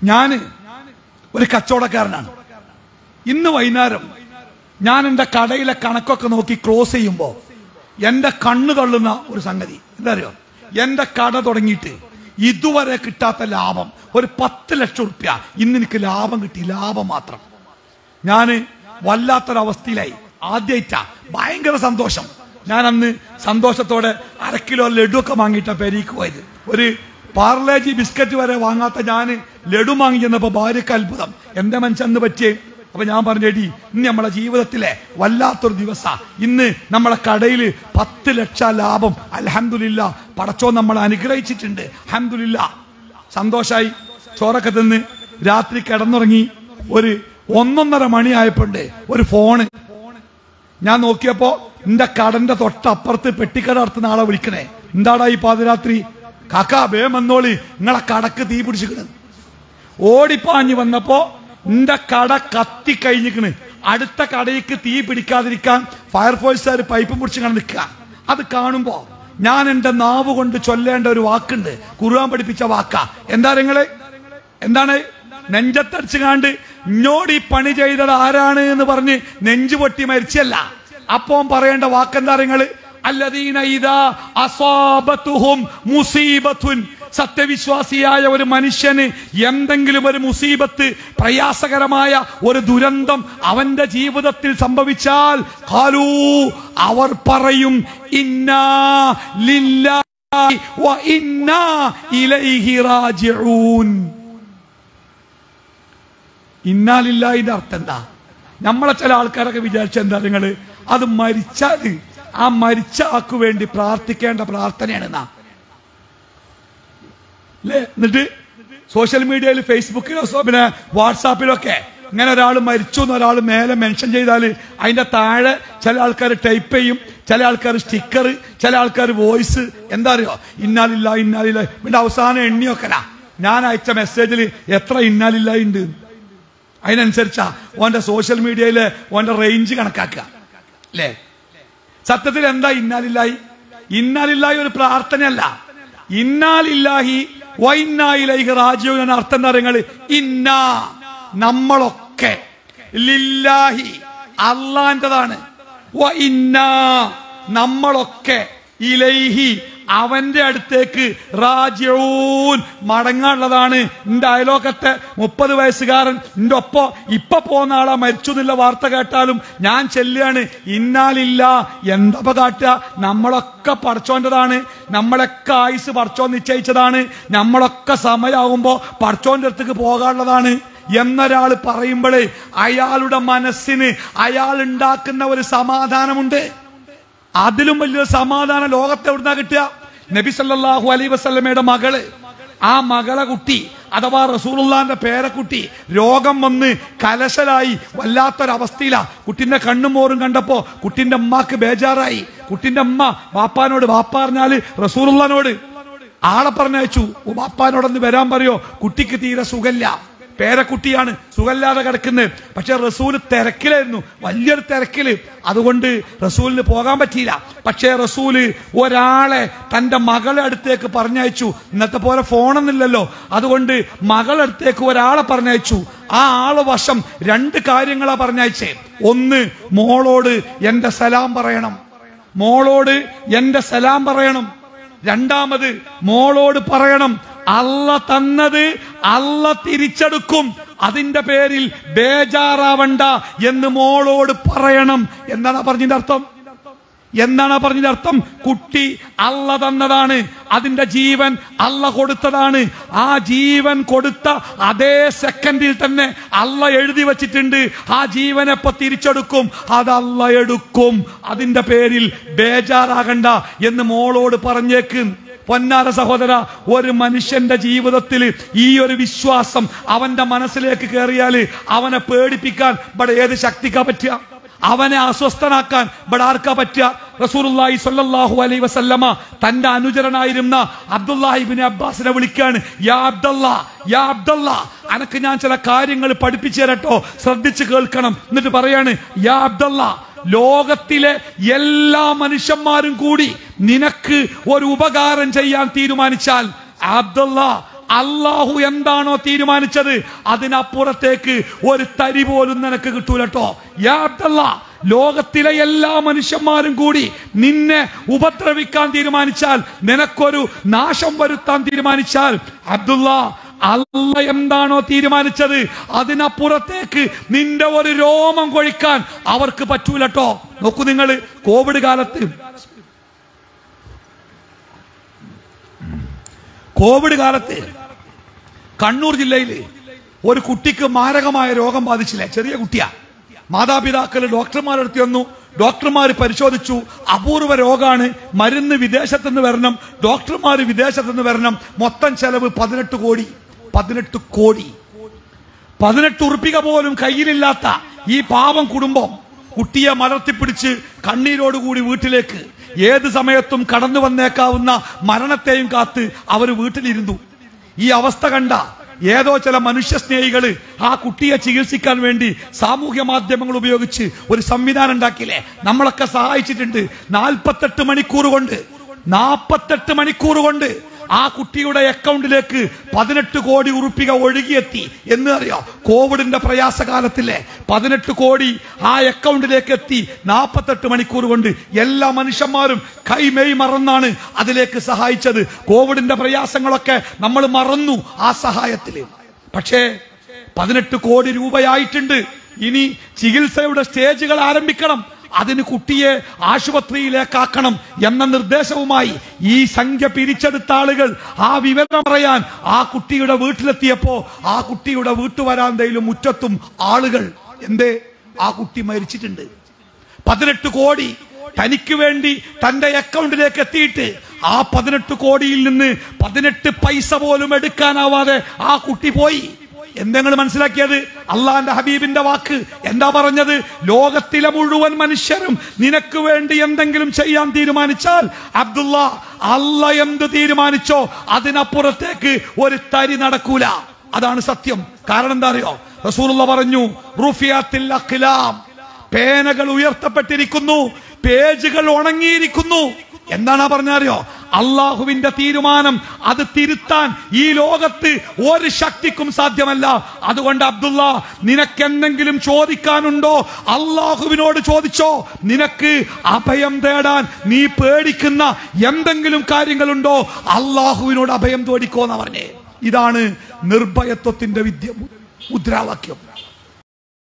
ഞാന് ഒരു കച്ചവടക്കാരനാണ് ഇന്ന് വൈകുന്നേരം ഞാൻ എൻ്റെ കടയിലെ കണക്കൊക്കെ നോക്കി ക്ലോസ് ചെയ്യുമ്പോൾ എൻ്റെ കണ്ണ് തള്ളുന്ന ഒരു സംഗതി എന്താ അറിയോ എൻ്റെ കട തുടങ്ങിയിട്ട് ഇതുവരെ കിട്ടാത്ത ലാഭം ഒരു പത്ത് ലക്ഷം റുപ്യ ഇന്ന് എനിക്ക് ലാഭം കിട്ടി ലാഭം മാത്രം ഞാന് വല്ലാത്തൊരവസ്ഥയിലായി ആദ്യമായിട്ടാ ഭയങ്കര സന്തോഷം ഞാൻ അന്ന് സന്തോഷത്തോടെ അര കിലോ ലഡു ഒക്കെ വാങ്ങിയിട്ടാ പെരീക്ക് പോയത് ഒരു പാർലേജി ബിസ്ക്കറ്റ് വരെ വാങ്ങാത്ത ഞാൻ ലഡു വാങ്ങി ചെന്നപ്പോ ഭാര്യക്ക് അത്ഭുതം എന്റെ മനുഷ്യന്ന് പറ്റിയേ അപ്പൊ ഞാൻ പറഞ്ഞേടി ഇന്ന് നമ്മളെ ജീവിതത്തിലെ വല്ലാത്തൊരു ദിവസ ഇന്ന് നമ്മളെ കടയില് പത്ത് ലക്ഷം ലാഭം അൽഹംദുലില്ല പടച്ചോ നമ്മളെ അനുഗ്രഹിച്ചിട്ടുണ്ട് അൽഹംദുലില്ല സന്തോഷായി ചോറൊക്കെ തിന്ന് രാത്രി കിടന്നുറങ്ങി ഒരു ഒന്നൊന്നര മണിയായപ്പോണ്ട് ഒരു ഫോണ് ഞാൻ നോക്കിയപ്പോ എന്റെ കടന്റെ തൊട്ടപ്പുറത്ത് പെട്ടിക്കട നടത്തുന്ന ആളെ വിളിക്കണേ എന്താടാ ഈ പാതിരാത്രി കാക്കാ വേം വന്നോളി നിങ്ങളെ കടക്ക് തീ പിടിച്ചിക്കണ് ഓടിപ്പാഞ്ഞു വന്നപ്പോ എന്റെ കട കത്തി കഴിഞ്ഞിക്കണ് അടുത്ത കടയ്ക്ക് തീ പിടിക്കാതിരിക്കാൻ ഫയർഫോഴ്സുകാർ പൈപ്പ് പിടിച്ച് ഇങ്ങനെ നിൽക്കുക അത് കാണുമ്പോ ഞാൻ എന്റെ നാവ് കൊണ്ട് ചൊല്ലേണ്ട ഒരു വാക്കുണ്ട് കുറുവാൻ പഠിപ്പിച്ച വാക്കാ എന്താ നിങ്ങള് എന്താണ് നെഞ്ചത്തടിച്ചു കാണ്ട് ഇന്നോട് ഈ പണി ചെയ്തത് ആരാണ് എന്ന് പറഞ്ഞ് നെഞ്ചു പൊട്ടി മരിച്ചല്ല അപ്പോ പറയേണ്ട വാക്കെന്താ നിങ്ങള് അല്ലദീന ഇദാ അസാബത്തുഹും മുസീബത്തുൻ സത്യവിശ്വാസിയായ ഒരു മനുഷ്യന് എന്തെങ്കിലും ഒരു മുസീബത്ത് പ്രയാസകരമായ ഒരു ദുരന്തം അവന്റെ ജീവിതത്തിൽ സംഭവിച്ചാൽ ഖാലൂ അവർ പറയും ഇന്നാ ലില്ലാഹി വ ഇന്നാ ഇലൈഹി റാജിഊൻ ഇന്നാലില്ലാഹിന്റെ അർത്ഥം എന്താ നമ്മളെ ചില ആൾക്കാരൊക്കെ വിചാരിച്ച എന്താ നിങ്ങള് അത് മരിച്ചാല് ആ മരിച്ച ആക്കു വേണ്ടി പ്രാർത്ഥിക്കേണ്ട പ്രാർത്ഥനയാണ് നാ അല്ലേ എന്നിട്ട് സോഷ്യൽ മീഡിയയിൽ ഫേസ്ബുക്കിലോ സോ- പിന്നെ വാട്സാപ്പിലൊക്കെ ഇങ്ങനെ ഒരാൾ മരിച്ചു എന്ന് ഒരാൾ മേലെ മെൻഷൻ ചെയ്താൽ അതിന്റെ താഴെ ചില ആൾക്കാർ ടൈപ്പ് ചെയ്യും ചില ആൾക്കാർ സ്റ്റിക്കർ ചില ആൾക്കാർ വോയിസ് എന്താ അറിയോ ഇന്നാലില്ല ഇന്നാലില്ല പിന്നെ അവസാനം എണ്ണിയൊക്കെലാ ഞാൻ അയച്ച മെസ്സേജിൽ എത്ര ഇന്നാലില്ല ഉണ്ട് അതിനനുസരിച്ചാ ഓന്റെ സോഷ്യൽ മീഡിയയിലെ ഓന്റെ റേഞ്ച് കണക്കാക്കുക അല്ലേ സത്യത്തിൽ എന്താ ഇന്നാലില്ലായി ഇന്നാലില്ലായി ഒരു പ്രാർത്ഥനയല്ല ഇന്നാലില്ലാഹി വൈന്നായിലേക്ക് റാജീവ് എന്ന അർത്ഥം എന്താ പറയുക ഇന്നാ നമ്മളൊക്കെ ലില്ലാഹി അള്ളാന്റെതാണ് വ ഇന്നാ നമ്മളൊക്കെ ഇലൈഹി അവന്റെ അടുത്തേക്ക് റാജിഊൻ മടങ്ങാനുള്ളതാണ് എന്റെ അയലോക്കത്തെ മുപ്പത് വയസ്സുകാരൻ എന്റെ ഒപ്പം ഇപ്പൊ പോന്ന ആളാ മരിച്ചു എന്നുള്ള വാർത്ത കേട്ടാലും ഞാൻ ചെല്ലുകയാണ് ഇന്നാലില്ല എന്തപ്പ കാട്ടുക നമ്മളൊക്കെ പടച്ചോന്റെതാണ് നമ്മളൊക്കെ ആയുസ് പടച്ചോൻ നിശ്ചയിച്ചതാണ് നമ്മളൊക്കെ സമയമാകുമ്പോ പടച്ചോന്റെ അടുത്തേക്ക് പോകാനുള്ളതാണ് എന്നൊരാൾ പറയുമ്പോഴേ അയാളുടെ മനസ്സിന് അയാൾ ഉണ്ടാക്കുന്ന ഒരു സമാധാനമുണ്ട് അതിലും വലിയൊരു സമാധാനം ലോകത്തെ എവിടുന്നാ കിട്ടുക നബി സല്ലല്ലാഹു അലൈഹി വസല്ലമയുടെ മകള് ആ മകളെ കുട്ടി അഥവാ റസൂലുള്ളാന്റെ പേരക്കുട്ടി രോഗം വന്ന് കലശലായി വല്ലാത്തൊരവസ്ഥയിലാ കുട്ടിന്റെ കണ്ണും മോറും കണ്ടപ്പോ കുട്ടിന്റെ അമ്മക്ക് ബേജാറായി കുട്ടിന്റെ അമ്മ വാപ്പാനോട് വാപ്പ പറഞ്ഞാല് റസൂലുള്ളാനോട് ആളെ പറഞ്ഞയച്ചു വാപ്പാനോടൊന്ന് വരാൻ പറയോ കുട്ടിക്ക് തീരെ സുഖല്ല പേരക്കുട്ടിയാണ് സുഖമില്ലാതെ കിടക്കുന്നത് പക്ഷെ റസൂല് തിരക്കിലായിരുന്നു വലിയൊരു തിരക്കില് അതുകൊണ്ട് റസൂലിന് പോകാൻ പറ്റിയില്ല പക്ഷേ റസൂല് ഒരാളെ തന്റെ മകളെ അടുത്തേക്ക് പറഞ്ഞയച്ചു ഇന്നത്തെ പോലെ ഫോണൊന്നുമില്ലല്ലോ അതുകൊണ്ട് മകളെ അടുത്തേക്ക് ഒരാളെ പറഞ്ഞയച്ചു ആ ആള് വശം രണ്ട് കാര്യങ്ങളാ പറഞ്ഞയച്ചേ ഒന്ന് മോളോട് എന്റെ സലാം പറയണം മോളോട് എന്റെ സലാം പറയണം രണ്ടാമത് മോളോട് പറയണം അല്ല തന്നത് അല്ല തിരിച്ചെടുക്കും അതിന്റെ പേരിൽ ബേജാറാവണ്ട എന്ന് മോളോട് പറയണം എന്താണ് ആ പറഞ്ഞതിന്റെ അർത്ഥം എന്താണ് ആ പറഞ്ഞതിന്റെ അർത്ഥം കുട്ടി അല്ല തന്നതാണ് അതിന്റെ ജീവൻ അല്ല കൊടുത്തതാണ് ആ ജീവൻ കൊടുത്ത അതേ സെക്കൻഡിൽ തന്നെ അല്ല എഴുതി വച്ചിട്ടുണ്ട് ആ ജീവൻ എപ്പോ തിരിച്ചെടുക്കും അത് അല്ല എടുക്കും അതിന്റെ പേരിൽ ബേജാറാകണ്ട എന്ന് മോളോട് പറഞ്ഞേക്ക് പൊന്നാര സഹോദര ഒരു മനുഷ്യന്റെ ജീവിതത്തിൽ ഈ ഒരു വിശ്വാസം അവന്റെ മനസ്സിലേക്ക് കയറിയാൽ അവനെ പേടിപ്പിക്കാൻ ഇവിടെ ഏത് ശക്തിക്കാ പറ്റുക അവനെ അസ്വസ്ഥനാക്കാൻ ഇവിടെ ആർക്കാ പറ്റുക റസൂലുള്ളാഹി സ്വല്ലല്ലാഹു അലൈഹി വസല്ലമ തന്റെ അനുചരനായിരുന്ന അബ്ദുല്ലാഹിബിൻ അബ്ബാസിനെ വിളിക്കാണ് യാ അബ്ദല്ല യാ അബ്ദല്ല അനക്ക് ഞാൻ ചില കാര്യങ്ങൾ പഠിപ്പിച്ചു തരട്ടോ ശ്രദ്ധിച്ച് കേൾക്കണം എന്നിട്ട് പറയാണ് യാ അബ്ദല്ല ലോകത്തിലെ എല്ലാ മനുഷ്യന്മാരും കൂടി നിനക്ക് ഒരു ഉപകാരം ചെയ്യാൻ തീരുമാനിച്ചാൽ അബ്ദുള്ള അള്ളാഹു എന്താണോ തീരുമാനിച്ചത് അതിനപ്പുറത്തേക്ക് ഒരു തരി പോലും നിനക്ക് കിട്ടൂലട്ടോ യാ അബ്ദല്ലാ ലോകത്തിലെ എല്ലാ മനുഷ്യന്മാരും കൂടി നിന്നെ ഉപദ്രവിക്കാൻ തീരുമാനിച്ചാൽ നിനക്കൊരു നാശം വരുത്താൻ തീരുമാനിച്ചാൽ അബ്ദുള്ള അല്ല എന്താണോ തീരുമാനിച്ചത് അതിനപ്പുറത്തേക്ക് നിന്റെ ഒരു രോമം കൊഴിക്കാൻ അവർക്ക് പറ്റൂലട്ടോ നോക്കൂ നിങ്ങൾ കോവിഡ് കാലത്ത് കോവിഡ് കാലത്ത് കണ്ണൂർ ജില്ലയിൽ ഒരു കുട്ടിക്ക് മാരകമായ രോഗം ബാധിച്ചില്ലേ ചെറിയ കുട്ടിയാ മാതാപിതാക്കൾ ഡോക്ടർമാരെടുത്ത് വന്നു ഡോക്ടർമാർ പരിശോധിച്ചു അപൂർവ രോഗാണ് മരുന്ന് വിദേശത്തു നിന്ന് വരണം ഡോക്ടർമാർ വിദേശത്തു നിന്ന് വരണം മൊത്തം ചെലവ് പതിനെട്ട് കോടി പതിനെട്ട് കോടി പതിനെട്ട് ഉറുപ്പിക പോലും കയ്യിലില്ലാത്ത ഈ പാവം കുടുംബം കുട്ടിയെ മലർത്തിപ്പിടിച്ച് കണ്ണീരോടുകൂടി വീട്ടിലേക്ക് ഏത് സമയത്തും കടന്നു വന്നേക്കാവുന്ന മരണത്തെയും കാത്ത് അവർ വീട്ടിലിരുന്നു ഈ അവസ്ഥ കണ്ട ഏതോ ചില മനുഷ്യ സ്നേഹികള് ആ കുട്ടിയെ ചികിത്സിക്കാൻ വേണ്ടി സാമൂഹ്യ മാധ്യമങ്ങൾ ഉപയോഗിച്ച് ഒരു സംവിധാനം ഉണ്ടാക്കിയില്ലേ നമ്മളൊക്കെ സഹായിച്ചിട്ടുണ്ട് നാൽപ്പത്തെട്ട് മണിക്കൂർ കൊണ്ട് നാൽപ്പത്തെട്ട് മണിക്കൂർ കൊണ്ട് ആ കുട്ടിയുടെ അക്കൗണ്ടിലേക്ക് പതിനെട്ട് കോടി ഉറുപ്പിക ഒഴുകിയെത്തി എന്ന് അറിയോ കോവിഡിന്റെ പ്രയാസകാലത്തിലെ പതിനെട്ട് കോടി ആ അക്കൗണ്ടിലേക്ക് എത്തി നാൽപ്പത്തെട്ട് മണിക്കൂർ കൊണ്ട് എല്ലാ മനുഷ്യന്മാരും കൈമെയ് മറന്നാണ് അതിലേക്ക് സഹായിച്ചത് കോവിഡിന്റെ പ്രയാസങ്ങളൊക്കെ നമ്മൾ മറന്നു ആ സഹായത്തിൽ പക്ഷേ പതിനെട്ട് കോടി രൂപയായിട്ടുണ്ട് ഇനി ചികിത്സയുടെ സ്റ്റേജുകൾ ആരംഭിക്കണം അതിന് കുട്ടിയെ ആശുപത്രിയിലേക്കാക്കണം എന്ന നിർദ്ദേശവുമായി ഈ സംഖ്യ പിരിച്ചെടുത്ത ആളുകൾ ആ വിവരം പറയാൻ ആ കുട്ടിയുടെ വീട്ടിലെത്തിയപ്പോ ആ കുട്ടിയുടെ വീട്ടുവരാന്തയിലും മുറ്റത്തും ആളുകൾ എന്തേ ആ കുട്ടി മരിച്ചിട്ടുണ്ട് പതിനെട്ട് കോടി തനിക്ക് വേണ്ടി തന്റെ അക്കൗണ്ടിലേക്ക് എത്തിയിട്ട് ആ പതിനെട്ട് കോടിയിൽ നിന്ന് പതിനെട്ട് പൈസ പോലും എടുക്കാനാവാതെ ആ കുട്ടി പോയി എന്തെങ്കിലും മനസ്സിലാക്കിയത് അള്ളാന്റെ ഹബീബിന്റെ വാക്ക് എന്താ പറഞ്ഞത് ലോകത്തിലെ മുഴുവൻ മനുഷ്യരും നിനക്ക് വേണ്ടി എന്തെങ്കിലും ചെയ്യാൻ തീരുമാനിച്ചാൽ അബ്ദുള്ള അല്ല എന്ത് തീരുമാനിച്ചോ അതിനപ്പുറത്തേക്ക് ഒരു തരി നടക്കൂല അതാണ് സത്യം കാരണം എന്താ അറിയോ റസൂലുള്ള പറഞ്ഞു റുഫിയാത്തിൽ അഖ്ലാം പേനകൾ ഉയർത്തപ്പെട്ടിരിക്കുന്നു പേജുകൾ ഉണങ്ങിയിരിക്കുന്നു എന്താണ് പറഞ്ഞറിയോ അള്ളാഹുവിന്റെ തീരുമാനം അത് തിരുത്താൻ ഈ ലോകത്ത് ഒരു ശക്തിക്കും സാധ്യമല്ല അതുകൊണ്ട് അബ്ദുള്ള നിനക്ക് എന്തെങ്കിലും ചോദിക്കാനുണ്ടോ അള്ളാഹുവിനോട് ചോദിച്ചോ നിനക്ക് അഭയം തേടാൻ നീ പേടിക്കുന്ന എന്തെങ്കിലും കാര്യങ്ങളുണ്ടോ അള്ളാഹുവിനോട് അഭയം തേടിക്കോന്നാ പറഞ്ഞേ ഇതാണ് നിർഭയത്വത്തിന്റെ വിദ്യ മുദ്രാവാക്യം